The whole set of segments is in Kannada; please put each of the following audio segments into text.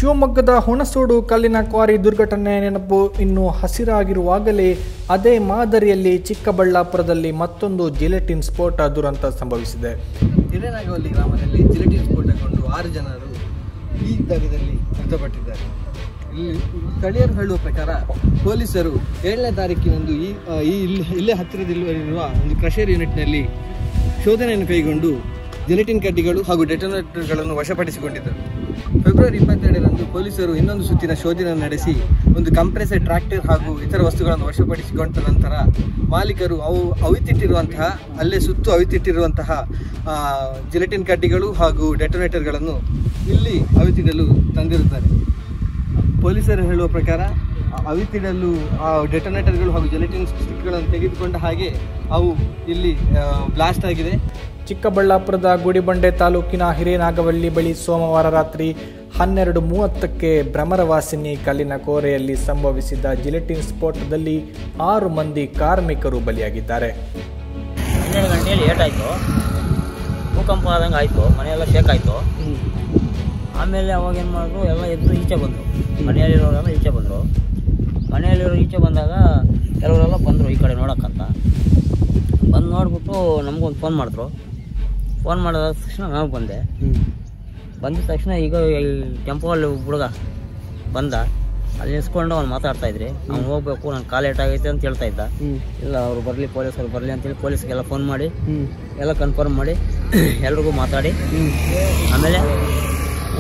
ಶಿವಮೊಗ್ಗದ ಹುಣಸೋಡು ಕಲ್ಲಿನ ಕ್ವಾರಿ ದುರ್ಘಟನೆ ನೆನಪು ಇನ್ನು ಹಸಿರಾಗಿರುವಾಗಲೇ ಅದೇ ಮಾದರಿಯಲ್ಲಿ ಚಿಕ್ಕಬಳ್ಳಾಪುರದಲ್ಲಿ ಮತ್ತೊಂದು ಜಿಲೆಟಿನ್ ಸ್ಫೋಟ ದುರಂತ ಸಂಭವಿಸಿದೆ ಹಿರೇನಾಗವಲ್ಲಿ ಗ್ರಾಮದಲ್ಲಿ ಜಿಲೆಟಿನ್ ಸ್ಫೋಟಗೊಂಡು ಆರು ಜನರು ಈ ಜಾಗದಲ್ಲಿ ಮೃತಪಟ್ಟಿದ್ದಾರೆ ಇಲ್ಲಿ ಸ್ಥಳೀಯರು ಹೇಳುವ ಪ್ರಕಾರ ಪೊಲೀಸರು ಏಳನೇ ತಾರೀಕಿನಂದು ಈ ಆ, ಈ ಇಲ್ಲಿ ಇಲ್ಲೇ ಹತ್ತಿರದಲ್ಲಿರುವ ಒಂದು ಕ್ರಷರ್ ಯೂನಿಟ್ನಲ್ಲಿ ಶೋಧನೆಯನ್ನು ಕೈಗೊಂಡು ಜಿಲೆಟಿನ್ ಕಡ್ಡಿಗಳು ಹಾಗೂ ಡೆಟೋನೇಟರ್ಗಳನ್ನು ವಶಪಡಿಸಿಕೊಂಡಿದ್ದರು ಫೆಬ್ರವರಿ ಇಪ್ಪತ್ತೆರಡರಂದು ಪೊಲೀಸರು ಇನ್ನೊಂದು ಸುತ್ತಿನ ಶೋಧನೆ ನಡೆಸಿ ಒಂದು ಕಂಪ್ರೆಸರ್ ಟ್ರಾಕ್ಟರ್ ಹಾಗೂ ಇತರ ವಸ್ತುಗಳನ್ನು ವಶಪಡಿಸಿಕೊಂಡ ನಂತರ ಮಾಲೀಕರು ಅವು ಅವಿತಿಟ್ಟಿರುವಂತಹ ಅಲ್ಲೇ ಸುತ್ತು ಅವಿತಿಟ್ಟಿರುವಂತಹ ಆ, ಜಿಲೆಟಿನ್ ಕಡ್ಡಿಗಳು ಹಾಗೂ ಡೆಟೋನೇಟರ್ಗಳನ್ನು ಇಲ್ಲಿ ಅವಿತಿಡಲು ತಂದಿರುತ್ತಾರೆ ಪೊಲೀಸರು ಹೇಳುವ ಪ್ರಕಾರ ಆ ಅವಿತಿಡಲು ಆ ಡೆಟೋನೇಟರ್ಗಳು ಹಾಗೂ ಜೆಲೆಟಿನ್ ಸ್ಟಿಕ್ಗಳನ್ನು ತೆಗೆದುಕೊಂಡ ಹಾಗೆ ಅವು ಇಲ್ಲಿ ಬ್ಲಾಸ್ಟ್ ಆಗಿದೆ ಚಿಕ್ಕಬಳ್ಳಾಪುರದ ಗುಡಿಬಂಡೆ ತಾಲೂಕಿನ ಹಿರೇನಾಗವಳ್ಳಿ ಬಳಿ ಸೋಮವಾರ ರಾತ್ರಿ ಹನ್ನೆರಡು ಮೂವತ್ತಕ್ಕೆ ಭ್ರಮರವಾಸಿನಿ ಕಲ್ಲಿನ ಕೋರೆಯಲ್ಲಿ ಸಂಭವಿಸಿದ ಜಿಲೆಟಿನ್ ಸ್ಫೋಟದಲ್ಲಿ ಆರು ಮಂದಿ ಕಾರ್ಮಿಕರು ಬಲಿಯಾಗಿದ್ದಾರೆ ಹನ್ನೆರಡು ಗಂಟೆಯಲ್ಲಿ ಏಟಾಯಿತು ಭೂಕಂಪ ಆದಂಗೆ ಆಯಿತು ಮನೆಯೆಲ್ಲ ಶೇಕ್ ಆಯಿತು ಆಮೇಲೆ ಅವಾಗ ಏನು ಮಾಡಿದ್ರು ಎಲ್ಲ ಎದ್ದು ಈಚೆ ಬಂದರು ಮನೆಯಲ್ಲಿರೋರೆಲ್ಲ ಈಚೆ ಬಂದರು ಮನೆಯಲ್ಲಿರೋ ಈಚೆ ಬಂದಾಗ ಕೆಲವರೆಲ್ಲ ಬಂದರು ಈ ಕಡೆ ನೋಡೋಕ್ಕಂತ ಬಂದು ನೋಡ್ಬಿಟ್ಟು ನಮಗೊಂದು ಫೋನ್ ಮಾಡಿದ್ರು ಫೋನ್ ಮಾಡಿದ ತಕ್ಷಣ ನಾವು ಬಂದೆ ಬಂದಿದ ತಕ್ಷಣ ಈಗ ಈ ಟೆಂಪೋಲ್ಲಿ ಹುಡುಗ ಬಂದ ಅಲ್ಲಿ ನಿಲ್ಸ್ಕೊಂಡು ಅವ್ನು ಮಾತಾಡ್ತಾ ಇದ್ರಿ ಅವ್ನು ಹೋಗ್ಬೇಕು ನನ್ನ ಕಾಲ್ ಏಟಾಗೈತೆ ಅಂತ ಹೇಳ್ತಾ ಇದ್ದ ಇಲ್ಲ ಅವ್ರು ಬರಲಿ ಪೊಲೀಸರು ಬರಲಿ ಅಂತೇಳಿ ಪೊಲೀಸ್ಗೆಲ್ಲ ಫೋನ್ ಮಾಡಿ ಎಲ್ಲ ಕನ್ಫರ್ಮ್ ಮಾಡಿ ಎಲ್ರಿಗೂ ಮಾತಾಡಿ ಆಮೇಲೆ ಆ,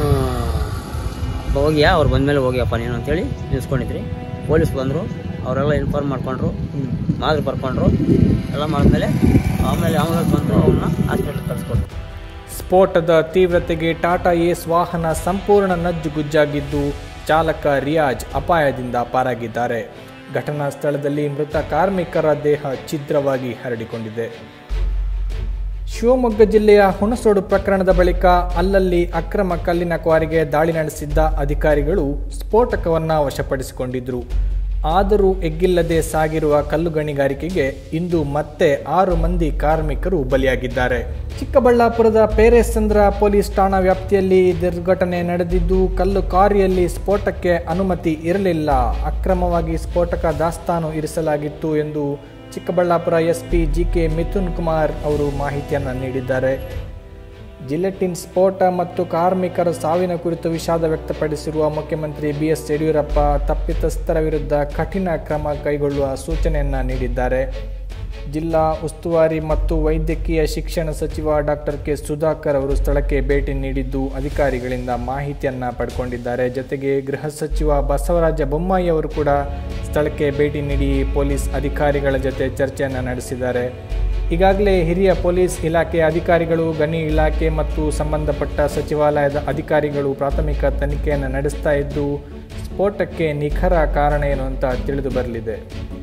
ಹೋಗ್ಯಾ ಅವ್ರು ಬಂದಮೇಲೆ ಹೋಗ್ಯಪ್ಪ ನೀನು ಅಂತೇಳಿ ನಿಲ್ಸ್ಕೊಂಡಿದ್ರಿ ಪೊಲೀಸ್ ಬಂದರು ಅವರೆಲ್ಲ ಇನ್ಫಾರ್ಮ್ ಮಾಡ್ಕೊಂಡ್ರು ಮಾದರಿ ಬರ್ಕೊಂಡ್ರು ಎಲ್ಲ ಮಾಡಿದ್ಮೇಲೆ ಆಮೇಲೆ ಆಂಬುಲೆನ್ಸ್ ಬಂದು ಅವನ್ನ ಹಾಸ್ಪಿಟ್ಲಿಗೆ ಕಳಿಸ್ಕೊಟ್ರು ಸ್ಫೋಟದ ತೀವ್ರತೆಗೆ ಟಾಟಾ ಏಸ್ ವಾಹನ ಸಂಪೂರ್ಣ ನಜ್ಜುಗುಜ್ಜಾಗಿದ್ದು ಚಾಲಕ ರಿಯಾಜ್ ಅಪಾಯದಿಂದ ಪಾರಾಗಿದ್ದಾರೆ ಘಟನಾ ಸ್ಥಳದಲ್ಲಿ ಮೃತ ಕಾರ್ಮಿಕರ ದೇಹ ಛಿದ್ರವಾಗಿ ಹರಡಿಕೊಂಡಿದೆ ಶಿವಮೊಗ್ಗ ಜಿಲ್ಲೆಯ ಹುಣಸೋಡು ಪ್ರಕರಣದ ಬಳಿಕ ಅಲ್ಲಲ್ಲಿ ಅಕ್ರಮ ಕಲ್ಲಿನ ಕ್ವಾರಿಗೆ ದಾಳಿ ನಡೆಸಿದ್ದ ಅಧಿಕಾರಿಗಳು ಸ್ಫೋಟಕವನ್ನ ವಶಪಡಿಸಿಕೊಂಡಿದ್ರು ಆದರೂ ಎಗ್ಗಿಲ್ಲದೆ ಸಾಗಿರುವ ಕಲ್ಲು ಗಣಿಗಾರಿಕೆಗೆ ಇಂದು ಮತ್ತೆ ಆರು ಮಂದಿ ಕಾರ್ಮಿಕರು ಬಲಿಯಾಗಿದ್ದಾರೆ ಚಿಕ್ಕಬಳ್ಳಾಪುರದ ಪೇರೆಸಂದ್ರ ಪೊಲೀಸ್ ಠಾಣಾ ವ್ಯಾಪ್ತಿಯಲ್ಲಿ ಈ ದುರ್ಘಟನೆ ನಡೆದಿದ್ದು ಕಲ್ಲು ಕಾರಿಯಲ್ಲಿ ಸ್ಫೋಟಕ್ಕೆ ಅನುಮತಿ ಇರಲಿಲ್ಲ ಅಕ್ರಮವಾಗಿ ಸ್ಫೋಟಕ ದಾಸ್ತಾನು ಇರಿಸಲಾಗಿತ್ತು ಎಂದು Chikkaballapura SP G K Mithun Kumar ಅವರು ಮಾಹಿತಿಯನ್ನು ನೀಡಿದ್ದಾರೆ ಜಿಲೆಟಿನ್ ಸ್ಫೋಟ ಮತ್ತು ಕಾರ್ಮಿಕರ ಸಾವಿನ ಕುರಿತು ವಿಷಾದ ವ್ಯಕ್ತಪಡಿಸಿರುವ ಮುಖ್ಯಮಂತ್ರಿ ಬಿ ಎಸ್ ಯಡಿಯೂರಪ್ಪ ತಪ್ಪಿತಸ್ಥರ ವಿರುದ್ಧ ಕಠಿಣ ಕ್ರಮ ಕೈಗೊಳ್ಳುವ ಸೂಚನೆಯನ್ನು ನೀಡಿದ್ದಾರೆ ಜಿಲ್ಲಾ ಉಸ್ತುವಾರಿ ಮತ್ತು ವೈದ್ಯಕೀಯ ಶಿಕ್ಷಣ ಸಚಿವ ಡಾಕ್ಟರ್ ಕೆ ಸುಧಾಕರ್ ಅವರು ಸ್ಥಳಕ್ಕೆ ಭೇಟಿ ನೀಡಿದ್ದು ಅಧಿಕಾರಿಗಳಿಂದ ಮಾಹಿತಿಯನ್ನು ಪಡ್ಕೊಂಡಿದ್ದಾರೆ ಜೊತೆಗೆ ಗೃಹ ಸಚಿವ ಬಸವರಾಜ ಬೊಮ್ಮಾಯಿ ಅವರು ಕೂಡ ಸ್ಥಳಕ್ಕೆ ಭೇಟಿ ನೀಡಿ ಪೊಲೀಸ್ ಅಧಿಕಾರಿಗಳ ಜೊತೆ ಚರ್ಚೆಯನ್ನು ನಡೆಸಿದ್ದಾರೆ ಈಗಾಗಲೇ ಹಿರಿಯ ಪೊಲೀಸ್ ಇಲಾಖೆ ಅಧಿಕಾರಿಗಳು ಗಣಿ ಇಲಾಖೆ ಮತ್ತು ಸಂಬಂಧಪಟ್ಟ ಸಚಿವಾಲಯದ ಅಧಿಕಾರಿಗಳು ಪ್ರಾಥಮಿಕ ತನಿಖೆಯನ್ನು ನಡೆಸ್ತಾ ಇದ್ದು ಸ್ಫೋಟಕ್ಕೆ ನಿಖರ ಕಾರಣ ಏನು ಅಂತ ತಿಳಿದು ಬರಲಿದೆ